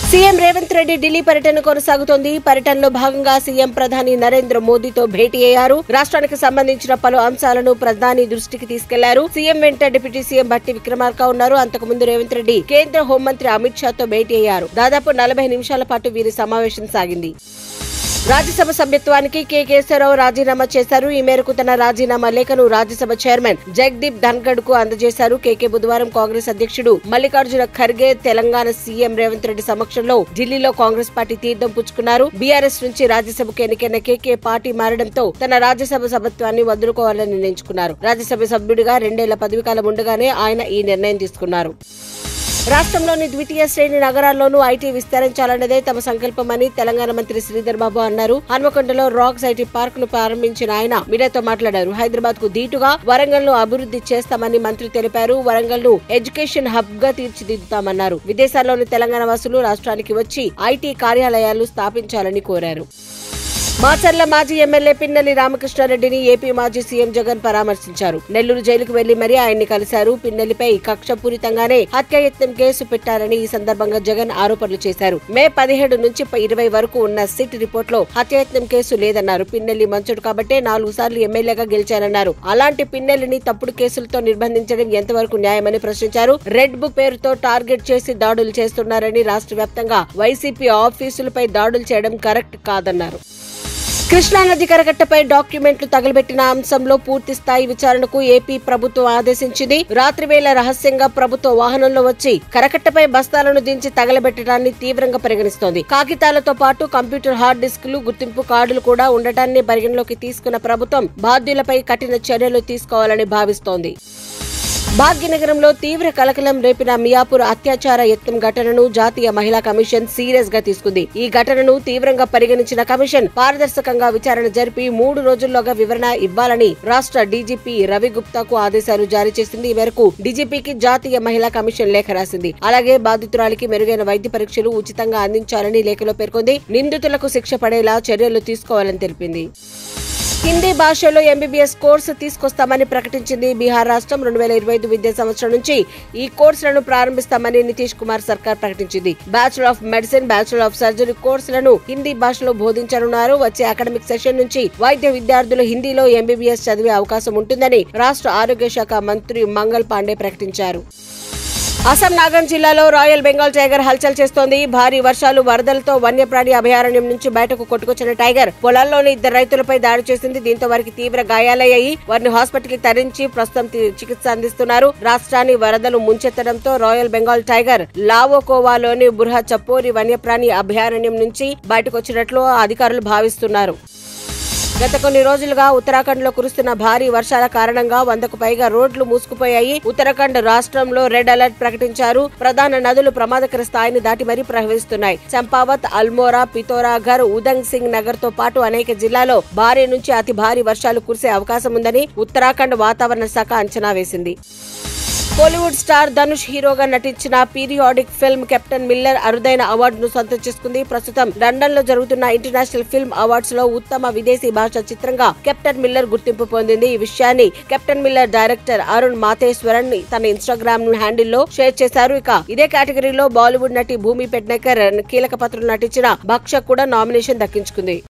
CM Revanth Reddy Delhi పర్యటన కొనసాగుతోంది పర్యటనలో భాగంగా సీఎం ప్రధాని నరేంద్ర మోదీతో భేటీ అయ్యారు రాష్ట్రానికి సంబంధించిన పలు అంశాలను ప్రధాని దృష్టికి తీసుకెళ్లారు సీఎం వెంట డిప్యూటీ సీఎం భట్టి విక్రమార్క ఉన్నారు అంతకుముందు రేవంత్ రెడ్డి కేంద్ర హోంమంత్రి అమిత్ షాతో భేటీ అయ్యారు దాదాపు నలభై నిమిషాల పాటు వీరి సమావేశం సాగింది రాజ్యసభ సభ్యత్వానికి కె కేశవరావు రాజీనామా చేశారు ఈ మేరకు తన రాజీనామా లేఖను రాజ్యసభ చైర్మన్ జగదీప్ ధన్గడ్ కు అందజేశారు కేకే బుధవారం కాంగ్రెస్ అధ్యక్షుడు మల్లికార్జున ఖర్గే తెలంగాణ సీఎం రేవంత్ రెడ్డి సమక్షంలో ఢిల్లీలో కాంగ్రెస్ పార్టీ తీర్థం పుచ్చుకున్నారు బీఆర్ఎస్ నుంచి రాజ్యసభకు ఎన్నికైన కేకే పార్టీ మారడంతో తన రాజ్యసభ సభ్యత్వాన్ని వదులుకోవాలని నిర్ణయించుకున్నారు రాజ్యసభ సభ్యుడిగా రెండేళ్ల పదవీకాలం ఉండగానే ఆయన ఈ నిర్ణయం తీసుకున్నారు రాష్ట్రంలోని ద్వితీయ శ్రేణి నగరాల్లోనూ ఐటీ విస్తరించాలన్నదే తమ సంకల్పమని తెలంగాణ మంత్రి శ్రీధర్ బాబు అన్నారు హన్మకొండలో రాక్స్ ఐటీ పార్క్ ను ప్రారంభించిన ఆయన మీడియాతో మాట్లాడారు హైదరాబాద్ కు దీటుగా వరంగల్ ను అభివృద్ధి చేస్తామని మంత్రి తెలిపారు వరంగల్ ను ఎడ్యుకేషన్ హబ్ గా తీర్చిదిద్దుతామన్నారు విదేశాల్లోని తెలంగాణ వాసులు రాష్ట్రానికి వచ్చి ఐటీ కార్యాలయాలు స్థాపించాలని కోరారు మాచర్ల మాజీ ఎమ్మెల్యే పిన్నెల్లి రామకృష్ణారెడ్డిని ఏపీ మాజీ సీఎం జగన్ పరామర్శించారు నెల్లూరు జైలుకు వెళ్లి మరీ ఆయన్ని కలిశారు పిన్నెల్లిపై కక్షపూరితంగానే హత్యాయత్నం కేసు పెట్టారని ఈ సందర్భంగా జగన్ ఆరోపణలు చేశారు మే పదిహేడు నుంచి ఇరవై వరకు ఉన్న సిట్ రిపోర్ట్ లో హత్యాయత్నం కేసు లేదన్నారు పిన్నెల్లి మంచుడు కాబట్టే నాలుగు సార్లు ఎమ్మెల్యేగా గెలిచారన్నారు అలాంటి పిన్నెల్లిని తప్పుడు కేసులతో నిర్బంధించడం ఎంతవరకు న్యాయమని ప్రశ్నించారు రెడ్ బుక్ పేరుతో టార్గెట్ చేసి దాడులు చేస్తున్నారని రాష్ట్ర వ్యాప్తంగా వైసీపీ ఆఫీసులపై దాడులు చేయడం కరెక్ట్ కాదన్నారు కృష్ణానది కరకట్టపై డాక్యుమెంట్లు తగలబెట్టిన అంశంలో పూర్తి స్థాయి విచారణకు ఏపీ ప్రభుత్వం ఆదేశించింది రాత్రివేళ రహస్యంగా ప్రభుత్వ వాహనంలో వచ్చి కరకట్టపై బస్తాలను దించి తగలబెట్టడాన్ని తీవ్రంగా పరిగణిస్తోంది కాగితాలతో పాటు కంప్యూటర్ హార్డ్ డిస్కులు గుర్తింపు కార్డులు కూడా ఉండటాన్ని పరిగణలోకి తీసుకున్న ప్రభుత్వం బాధ్యులపై కఠిన చర్యలు తీసుకోవాలని భావిస్తోంది భాగ్యనగరంలో తీవ్ర కలకలం రేపిన మియాపూర్ అత్యాచార యత్నం ఘటనను జాతీయ మహిళా కమిషన్ సీరియస్ గా తీసుకుంది ఈ ఘటనను తీవ్రంగా పరిగణించిన కమిషన్ పారదర్శకంగా విచారణ జరిపి మూడు రోజుల్లోగా వివరణ ఇవ్వాలని రాష్ట్ర డీజీపీ రవి గుప్తాకు ఆదేశాలు జారీ చేసింది ఈ మేరకు డీజీపీకి జాతీయ మహిళా కమిషన్ లేఖ రాసింది అలాగే బాధితురాలికి మెరుగైన వైద్య పరీక్షలు ఉచితంగా అందించాలని లేఖలో పేర్కొంది నిందితులకు శిక్ష పడేలా చర్యలు తీసుకోవాలని తెలిపింది హిందీ భాషలో ఎంబీబీఎస్ కోర్సు తీసుకొస్తామని ప్రకటించింది బీహార్ రాష్ట్రం రెండు వేల ఇరవై ఐదు విద్యా సంవత్సరం నుంచి ఈ కోర్సులను ప్రారంభిస్తామని నితీష్ కుమార్ సర్కార్ ప్రకటించింది bachelor of medicine bachelor of surgery కోర్సులను హిందీ భాషలో బోధించనున్నారు వచ్చే అకాడమిక్ సెషన్ నుంచి వైద్య విద్యార్థులు హిందీలో ఎంబీబీఎస్ చదివే అవకాశం ఉంటుందని రాష్ట్ర ఆరోగ్య శాఖ మంత్రి మంగళ్ పాండే ప్రకటించారు అస్సాం నాగన్ జిల్లాలో రాయల్ బెంగాల్ టైగర్ హల్చల్ చేస్తోంది భారీ వర్షాలు వరదలతో వన్యప్రాణి అభయారణ్యం నుంచి బయటకు కొట్టుకొచ్చిన టైగర్ పొలాల్లోని ఇద్దరు రైతులపై దాడి చేసింది దీంతో వారికి తీవ్ర గాయాలయ్యాయి వారిని హాస్పిటల్ కి తరించి ప్రస్తుతం తి- చికిత్స అందిస్తున్నారు రాష్ట్రాన్ని వరదలు ముంచెత్తడంతో రాయల్ బెంగాల్ టైగర్ లావోకోవాలోని బుర్హా చపోరి వన్యప్రాణి అభయారణ్యం నుంచి బయటకొచ్చినట్లు అధికారులు భావిస్తున్నారు గత కొన్ని రోజులుగా ఉత్తరాఖండ్ లో కురుస్తున్న భారీ వర్షాల కారణంగా వందకు పైగా రోడ్లు మూసుకుపోయాయి ఉత్తరాఖండ్ రాష్ట్రంలో రెడ్ అలర్ట్ ప్రకటించారు ప్రధాన నదులు ప్రమాదకర స్థాయిని దాటి మరీ ప్రవహిస్తున్నాయి చంపావత్ అల్మోరా పితోరాఘర్ ఉదంగ్ సింగ్ నగర్ తో పాటు అనేక జిల్లాలో భారీ నుంచి అతి భారీ వర్షాలు కురిసే అవకాశం ఉందని ఉత్తరాఖండ్ వాతావరణ శాఖ అంచనా వేసింది బాలీవుడ్ స్టార్ ధనుష్ హీరోగా నటించిన పీరియాడిక్ ఫిల్మ్ కెప్టెన్ మిల్లర్ అరుదైన అవార్డును సొంతం చేసుకుంది ప్రస్తుతం లండన్ లో జరుగుతున్న ఇంటర్నేషనల్ ఫిల్మ్ అవార్డ్స్ లో ఉత్తమ విదేశీ భాష చిత్రంగా కెప్టెన్ మిల్లర్ గుర్తింపు పొందింది ఈ విషయాన్ని Captain Miller director Arun Matheswaran తన ఇన్స్టాగ్రామ్ హ్యాండిల్ లో షేర్ చేశారు ఇక ఇదే కేటగిరీలో బాలీవుడ్ నటి భూమి పెడ్నేకర్ కీలక పాత్రలు నటించిన భక్ష కూడా నామినేషన్ దక్కించుకుంది